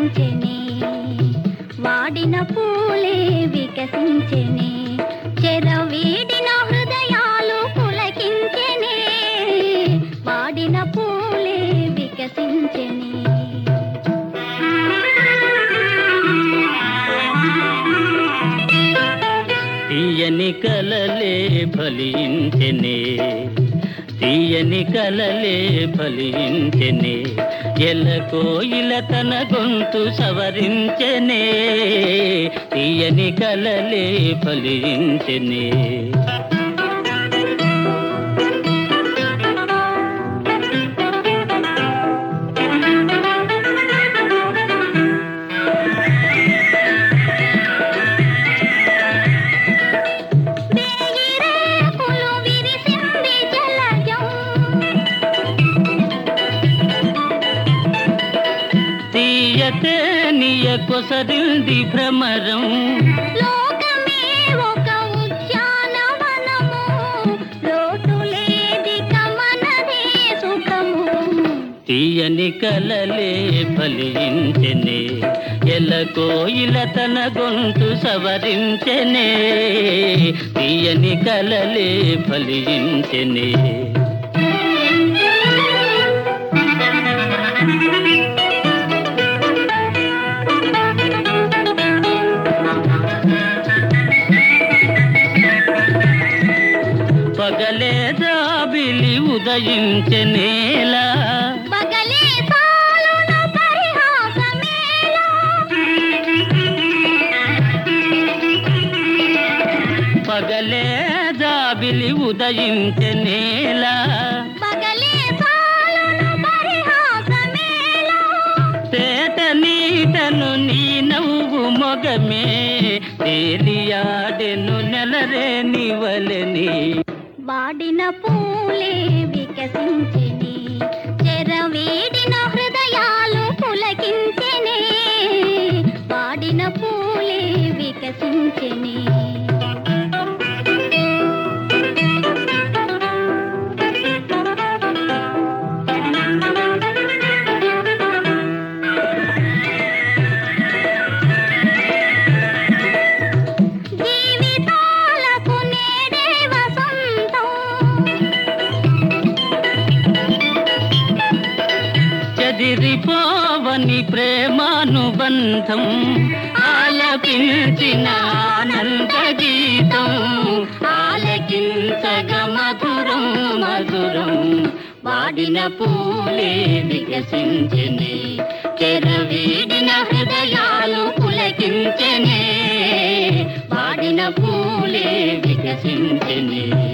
వికసించెనే వాడిన పూలే వికసించెనే చెరవీడిన హృదయాలు పులకించెనే వాడిన పూలే వికసించెనే తీయని కలలే ఫలించెనే తీయని కలలే ఫలించెనే ఎల కోయిల తన గొంతు సవరించెనే తీయని కలలే ఫలించెనే వేయి రేకులు విరిసింది జలజం తీయతే నీయ కొసరింది భ్రమరం లోకమే ఒక ఉద్యానవనము లోటు లేది కమనదే సుఖము తీయని కలలే ఫలించెనే ఎల కోయిల తన గొంతు సవరించెనే తీయని కలలే ఫలించెనే పగలే జాబిలి ఉదయించెనేలా పగలే సాలును పరిహాసమేలా పగలే జాబిలి ఉదయించెనేలా పగలే సాలును పరిహాసమేలా తేట నీటను నీ నవ్వు మొగమే తేలియాడెను నెలరే నివలని వాడిన పూలే వికసించెని చెరవేడిన హృదయాలు పులకించెనే వాడిన పూలే వికసించెని జీవితాలకు నేడే వసంతం చదిరిపోవని ప్రేమానుబంధం ఆలపించిన ఆనంద గీతం ఆలకించగ మధురం మధురం వాడిన పూలే వికసించనే చెరవీడిన హృదయాలు పులకించనే వాడిన పూలే వికసించనే